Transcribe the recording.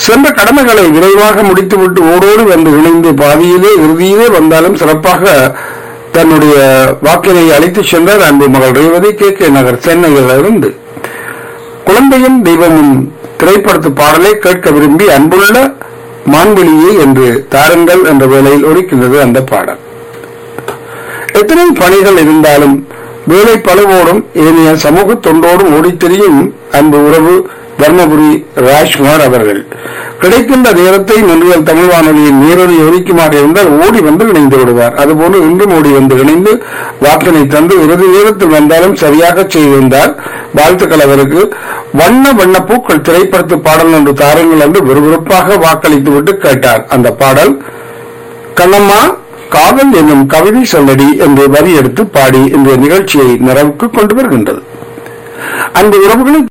சென்ற கடமைகளை விரைவாக முடித்துவிட்டு ஓடோடி வந்து இணைந்து பாதியிலே இறுதியிலே வந்தாலும் சிறப்பாக தன்னுடைய வாக்கினை அழைத்து சென்றார் அன்பு மகள் ரேவதி கே கே நகர் சென்னையில் இருந்து குழந்தையும் தெய்வமும் திரைப்படத்து பாடலை கேட்க விரும்பி அன்புள்ள மான்வெளியே என்று தாருங்கள் என்ற வேளையில் ஒலிக்கின்றது அந்த பாடல் எத்தனை பணிகள் இருந்தாலும் வேலை பழுவோடும் ஏனைய சமூக தொண்டோடும் ஓடித் திரியும் அன்பு உறவு தர்மபுரி ராஜ்குமார் அவர்கள் கிடைக்கின்ற நேரத்தை முன்றியல் தமிழ் வானொலியின் நேரடி ஒலிக்குமாறு இருந்தால் ஓடி வந்து இணைந்து விடுவார் அதுபோல இன்றும் ஓடி வந்து இணைந்து வாக்கினை தந்து இறுதி நேரத்தில் வந்தாலும் சரியாக செய்திருந்தால் வாழ்த்துக்கள் அவருக்கு வண்ண வண்ண பூக்கள் திரைப்படத்து பாடல் என்று தாருங்கள் என்று விறுவிறுப்பாக வாக்களித்துவிட்டு கேட்டார் அந்த பாடல் கண்ணம்மா காதல் என்னும் கவிதை சொல்லடி என்று வரி எடுத்து பாடி இந்த நிகழ்ச்சியை நிறைவுக்கு கொண்டு வருகின்றது அந்த உறவுகளை